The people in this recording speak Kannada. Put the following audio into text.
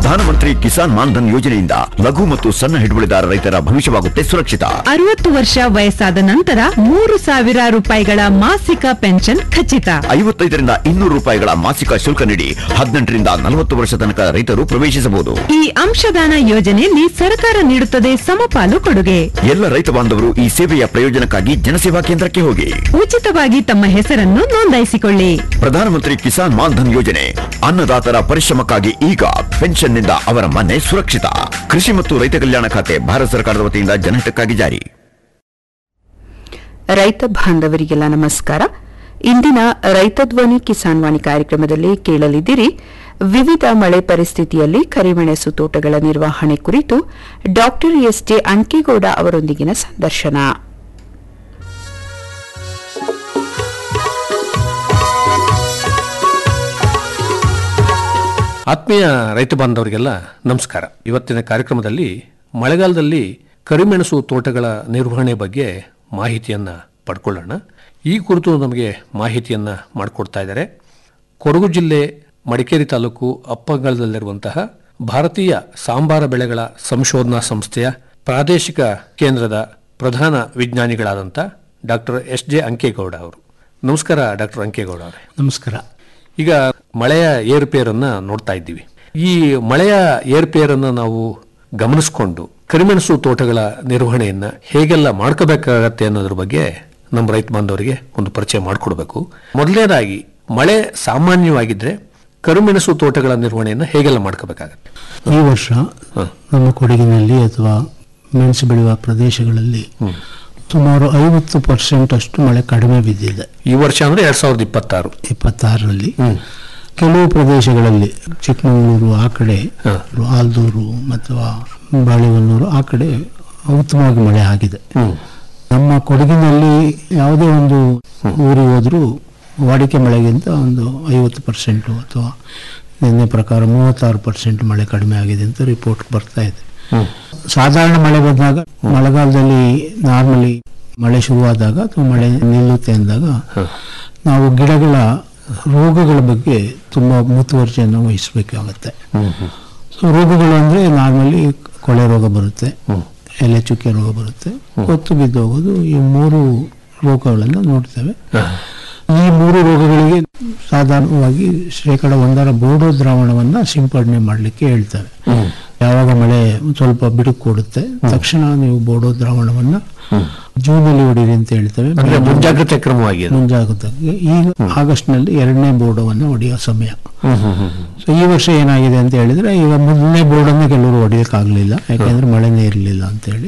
ಪ್ರಧಾನಮಂತ್ರಿ ಕಿಸಾನ್ ಮಾನ್ಧನ್ ಯೋಜನೆಯಿಂದ ಲಘು ಮತ್ತು ಸಣ್ಣ ಹಿಡುವಳಿದಾರ ರೈತರ ಭವಿಷ್ಯವಾಗುತ್ತೆ ಸುರಕ್ಷಿತ ಅರವತ್ತು ವರ್ಷ ವಯಸ್ಸಾದ ನಂತರ ಮೂರು ಸಾವಿರ ರೂಪಾಯಿಗಳ ಮಾಸಿಕ ಪೆನ್ಷನ್ ಖಚಿತ ಐವತ್ತೈದರಿಂದ ಇನ್ನೂರು ರೂಪಾಯಿಗಳ ಮಾಸಿಕ ಶುಲ್ಕ ನೀಡಿ ಹದಿನೆಂಟರಿಂದ ನಲವತ್ತು ವರ್ಷ ತನಕ ರೈತರು ಪ್ರವೇಶಿಸಬಹುದು ಈ ಅಂಶದಾನ ಯೋಜನೆಯಲ್ಲಿ ಸರ್ಕಾರ ನೀಡುತ್ತದೆ ಸಮಪಾಲು ಕೊಡುಗೆ ಎಲ್ಲ ರೈತ ಬಾಂಧವರು ಈ ಸೇವೆಯ ಪ್ರಯೋಜನಕ್ಕಾಗಿ ಜನಸೇವಾ ಕೇಂದ್ರಕ್ಕೆ ಹೋಗಿ ಉಚಿತವಾಗಿ ತಮ್ಮ ಹೆಸರನ್ನು ನೋಂದಾಯಿಸಿಕೊಳ್ಳಿ ಪ್ರಧಾನಮಂತ್ರಿ ಕಿಸಾನ್ ಮಾನ್ಧನ್ ಯೋಜನೆ ಅನ್ನದಾತರ ಪರಿಶ್ರಮಕ್ಕಾಗಿ ಈಗ ಪೆನ್ಷನ್ನಿಂದ ಅವರ ಮನೆ ಸುರಕ್ಷಿತ ಕೃಷಿ ಮತ್ತು ರೈತ ಕಲ್ಯಾಣ ಖಾತೆ ಭಾರತ ಸರ್ಕಾರದ ವತಿಯಿಂದ ಜನಹಿತಕ್ಕಾಗಿ ಜಾರಿ ರೈತ ಬಾಂಧವರಿಗೆಲ್ಲ ನಮಸ್ಕಾರ ಇಂದಿನ ರೈತ ಧ್ವನಿ ಕಿಸಾನ್ ವಾಣಿ ಕಾರ್ಯಕ್ರಮದಲ್ಲಿ ಕೇಳಲಿದ್ದೀರಿ ವಿವಿಧ ಮಳೆ ಪರಿಸ್ಥಿತಿಯಲ್ಲಿ ಕರಿಮೆಣಸು ತೋಟಗಳ ನಿರ್ವಹಣೆ ಕುರಿತು ಡಾಕ್ಟರ್ ಎಸ್ ಜೆ ಅಂಕೇಗೌಡ ಅವರೊಂದಿಗಿನ ಸಂದರ್ಶನ ಆತ್ಮೀಯ ರೈತ ಬಾಂಧವರಿಗೆಲ್ಲ ನಮಸ್ಕಾರ ಇವತ್ತಿನ ಕಾರ್ಯಕ್ರಮದಲ್ಲಿ ಮಳೆಗಾಲದಲ್ಲಿ ಕರಿಮೆಣಸು ತೋಟಗಳ ನಿರ್ವಹಣೆ ಬಗ್ಗೆ ಮಾಹಿತಿಯನ್ನ ಪಡ್ಕೊಳ್ಳೋಣ ಈ ಕುರಿತು ನಮಗೆ ಮಾಹಿತಿಯನ್ನ ಮಾಡಿಕೊಡ್ತಾ ಇದ್ದಾರೆ ಕೊಡಗು ಜಿಲ್ಲೆ ಮಡಿಕೇರಿ ತಾಲೂಕು ಅಪ್ಪಂಗಳದಲ್ಲಿರುವಂತಹ ಭಾರತೀಯ ಸಾಂಬಾರ ಬೆಳೆಗಳ ಸಂಶೋಧನಾ ಸಂಸ್ಥೆಯ ಪ್ರಾದೇಶಿಕ ಕೇಂದ್ರದ ಪ್ರಧಾನ ವಿಜ್ಞಾನಿಗಳಾದಂಥ ಡಾಕ್ಟರ್ ಎಸ್ ಜೆ ಅಂಕೇಗೌಡ ಅವರು ನಮಸ್ಕಾರ ಡಾಕ್ಟರ್ ಅಂಕೇಗೌಡ ಅವರೇ ನಮಸ್ಕಾರ ಈಗ ಮಳೆಯ ಏರುಪೇರನ್ನ ನೋಡ್ತಾ ಇದ್ದೀವಿ ಈ ಮಳೆಯ ಏರುಪೇರನ್ನ ನಾವು ಗಮನಿಸಿಕೊಂಡು ಕರಿಮೆಣಸು ತೋಟಗಳ ನಿರ್ವಹಣೆಯನ್ನ ಹೇಗೆಲ್ಲ ಮಾಡ್ಕೋಬೇಕಾಗತ್ತೆ ಅನ್ನೋದ್ರ ಬಗ್ಗೆ ನಮ್ಮ ರೈತ ಬಾಂಧವರಿಗೆ ಒಂದು ಪರಿಚಯ ಮಾಡಿಕೊಡ್ಬೇಕು ಮೊದಲನೇದಾಗಿ ಮಳೆ ಸಾಮಾನ್ಯವಾಗಿದ್ರೆ ಕರಿಮೆಣಸು ತೋಟಗಳ ನಿರ್ವಹಣೆಯನ್ನ ಹೇಗೆಲ್ಲ ಮಾಡ್ಕೋಬೇಕಾಗತ್ತೆ ಈ ವರ್ಷ ನಮ್ಮ ಕೊಡಗಿನಲ್ಲಿ ಅಥವಾ ಮೆಣಸು ಬೆಳೆಯುವ ಪ್ರದೇಶಗಳಲ್ಲಿ ಸುಮಾರು ಐವತ್ತು ಪರ್ಸೆಂಟ್ ಅಷ್ಟು ಮಳೆ ಕಡಿಮೆ ಬಿದ್ದಿದೆ ಈ ವರ್ಷ ಅಂದ್ರೆ ಎರಡ್ ಸಾವಿರದ ಇಪ್ಪತ್ತಾರು ಇಪ್ಪತ್ತಾರರಲ್ಲಿ ಕೆಲವು ಪ್ರದೇಶಗಳಲ್ಲಿ ಚಿಕ್ಕಮಗಳೂರು ಆ ಕಡೆ ಆಲ್ದೂರು ಅಥವಾ ಬಾಳೆಹೊನ್ನೂರು ಆ ಕಡೆ ಉತ್ತಮವಾಗಿ ಮಳೆ ಆಗಿದೆ ನಮ್ಮ ಕೊಡಗಿನಲ್ಲಿ ಯಾವುದೇ ಒಂದು ಊರಿಗೆ ಹೋದ್ರೂ ವಾಡಿಕೆ ಮಳೆಗಿಂತ ಒಂದು ಐವತ್ತು ಪರ್ಸೆಂಟು ಅಥವಾ ನಿನ್ನೆ ಪ್ರಕಾರ ಮೂವತ್ತಾರು ಪರ್ಸೆಂಟ್ ಮಳೆ ಕಡಿಮೆ ಆಗಿದೆ ಅಂತ ರಿಪೋರ್ಟ್ ಬರ್ತಾ ಇದೆ ಸಾಧಾರಣ ಮಳೆ ಬಂದಾಗ ಮಳೆಗಾಲದಲ್ಲಿ ನಾರ್ಮಲಿ ಮಳೆ ಶುರುವಾದಾಗ ಅಥವಾ ಮಳೆ ನಿಲ್ಲುತ್ತೆ ಅಂದಾಗ ನಾವು ಗಿಡಗಳ ರೋಗಗಳ ಬಗ್ಗೆ ತುಂಬ ಮುತುವರ್ಜಿಯನ್ನು ವಹಿಸಬೇಕಾಗತ್ತೆ ಸೊ ರೋಗಗಳು ಅಂದರೆ ನಾರ್ಮಲಿ ಕೊಳೆ ರೋಗ ಬರುತ್ತೆ ಎಲೆ ಚುಕ್ಕೆ ರೋಗ ಬರುತ್ತೆ ಕೊತ್ತು ಬಿದ್ದು ಹೋಗೋದು ಈ ಮೂರು ರೋಗಗಳನ್ನು ನೋಡ್ತೇವೆ ಈ ಮೂರು ರೋಗಗಳಿಗೆ ಸಾಧಾರಣವಾಗಿ ಶೇಕಡ ಒಂದರ ಬೋಡೋ ದ್ರಾವಣವನ್ನ ಸಿಂಪಡಣೆ ಮಾಡಲಿಕ್ಕೆ ಹೇಳ್ತೇವೆ ಯಾವಾಗ ಮಳೆ ಒಂದ್ ಸ್ವಲ್ಪ ಬಿಡುಕು ಕೊಡುತ್ತೆ ತಕ್ಷಣ ನೀವು ಬೋಡೋ ದ್ರಾವಣವನ್ನ ಜೂನಲ್ಲಿ ಹೊಡೀರಿ ಅಂತ ಹೇಳ್ತೇವೆ ಅಂದ್ರೆ ಮುಂಜಾಗ್ರತೆ ಕ್ರಮವಾಗಿ ಅದು. ಮುಂಜಾಗ್ರತೆಗೆ ಈಗ ಆಗಸ್ಟ್ ನಲ್ಲಿ ಎರಡನೇ ಬೋರ್ಡವನ್ನು ಹೊಡೆಯುವ ಸಮಯ ಸೊ ಈ ವರ್ಷ ಏನಾಗಿದೆ ಅಂತ ಹೇಳಿದ್ರೆ ಈಗ ಮೊದಲನೇ ಬೋರ್ಡನ್ನು ಕೆಲವರು ಹೊಡೆಯೋಕ್ಕಾಗಲಿಲ್ಲ ಯಾಕೆಂದ್ರೆ ಮಳೆನೇ ಇರಲಿಲ್ಲ ಅಂತ ಹೇಳಿ